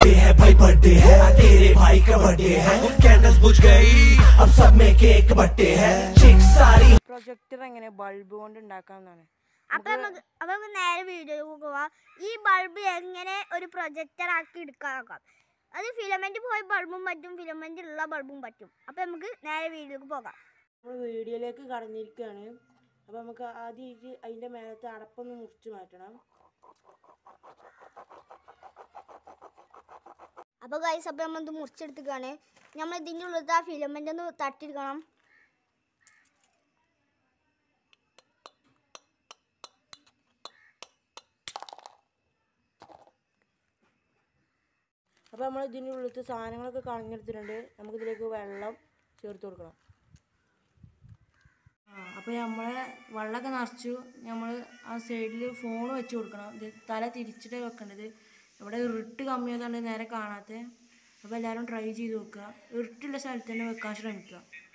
birthday है भाई birthday है तेरे भाई का बर्थडे है कैंडल्स बुझ गई अब सब में केक बट्टे है चिक सारी പ്രൊജക്ടർ എങ്ങനെ ബൾബ് കൊണ്ട് ഉണ്ടാക്കാന്നാണ് അപ്പൊ നമുക്ക് അപ്പൊ നമുക്ക് നേരെ വീഡിയോയിലേക്ക് പോവാം ഈ ബൾബ് എങ്ങനെ ഒരു പ്രൊജക്ടർ ആക്കി എടുക്കാൻ നോക്കാം അത് ഫിലമെന്റ് പോയ ബൾബും പറ്റും ഫിലമെന്റ് ഉള്ള ബൾബും പറ്റും അപ്പൊ നമുക്ക് നേരെ വീഡിയോയിലേക്ക് പോകാം നമ്മൾ വീഡിയോയിലേക്ക് കടന്നിരിക്കുകയാണ് അപ്പോൾ നമുക്ക് ആദ്യമായിട്ട് അതിൻ്റെ മേലത്തെ അടപ്പൊന്ന് മുറിച്ച് മാറ്റണം അപ്പൊ ഗൈസ് അപ്പൊ നമ്മൾ ഇത് മുറിച്ചെടുത്തിക്കാണ് നമ്മൾ ഇതിൻ്റെ ഉള്ളിലത്തെ ആ ഫിലമെന്റ് ഒന്ന് തട്ടിയെടുക്കണം അപ്പോൾ നമ്മൾ ഇതിൻ്റെ ഉള്ളിലത്തെ സാധനങ്ങളൊക്കെ കളഞ്ഞെടുത്തിട്ടുണ്ട് നമുക്കിതിലേക്ക് വെള്ളം ചേർത്ത് കൊടുക്കണം ആ അപ്പോൾ നമ്മളെ വെള്ളമൊക്കെ നിറച്ചു നമ്മൾ ആ സൈഡിൽ ഫോൺ വെച്ച് കൊടുക്കണം ഇത് തല തിരിച്ചിട്ട് വെക്കേണ്ടത് ഇവിടെ ഇരുട്ട് കമ്മിയായതുകൊണ്ട് നേരെ കാണാത്ത അപ്പോൾ എല്ലാവരും ട്രൈ ചെയ്ത് നോക്കുക ഇരുട്ടുള്ള സ്ഥലത്ത് തന്നെ വെക്കാൻ ശ്രമിക്കുക